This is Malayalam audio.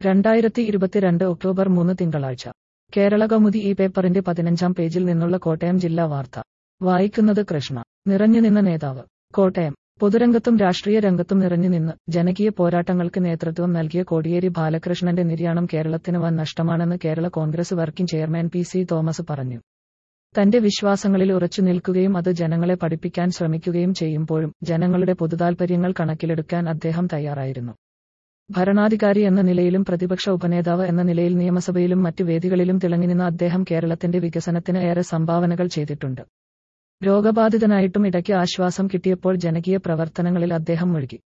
രണ്ടായിരത്തി ഇരുപത്തിരണ്ട് ഒക്ടോബർ മൂന്ന് തിങ്കളാഴ്ച കേരള കൗമുദി ഈ പേപ്പറിന്റെ പതിനഞ്ചാം പേജിൽ നിന്നുള്ള കോട്ടയം ജില്ലാ വാർത്ത വായിക്കുന്നത് കൃഷ്ണ നിറഞ്ഞുനിന്ന നേതാവ് കോട്ടയം പൊതുരംഗത്തും രാഷ്ട്രീയ രംഗത്തും നിറഞ്ഞുനിന്ന് ജനകീയ പോരാട്ടങ്ങൾക്ക് നേതൃത്വം നൽകിയ കോടിയേരി ബാലകൃഷ്ണന്റെ നിര്യാണം കേരളത്തിന് വൻ നഷ്ടമാണെന്ന് Kerala Congress working chairman P C Thomas പറഞ്ഞു തന്റെ വിശ്വാസങ്ങളിൽ ഉറച്ചു നിൽക്കുകയും അത് ജനങ്ങളെ പഠിപ്പിക്കാൻ ശ്രമിക്കുകയും ചെയ്യുമ്പോഴും ജനങ്ങളുടെ പൊതുതാൽപര്യങ്ങൾ കണക്കിലെടുക്കാൻ അദ്ദേഹം തയ്യാറായിരുന്നു ഭരണാധികാരി എന്ന നിലയിലും പ്രതിപക്ഷ ഉപനേതാവ് എന്ന നിലയിൽ നിയമസഭയിലും മറ്റു വേദികളിലും തിളങ്ങിനിന്ന അദ്ദേഹം കേരളത്തിന്റെ വികസനത്തിന് ഏറെ സംഭാവനകൾ ചെയ്തിട്ടുണ്ട് രോഗബാധിതനായിട്ടും ഇടയ്ക്ക് ആശ്വാസം കിട്ടിയപ്പോൾ ജനകീയ പ്രവർത്തനങ്ങളിൽ അദ്ദേഹം മുഴുകി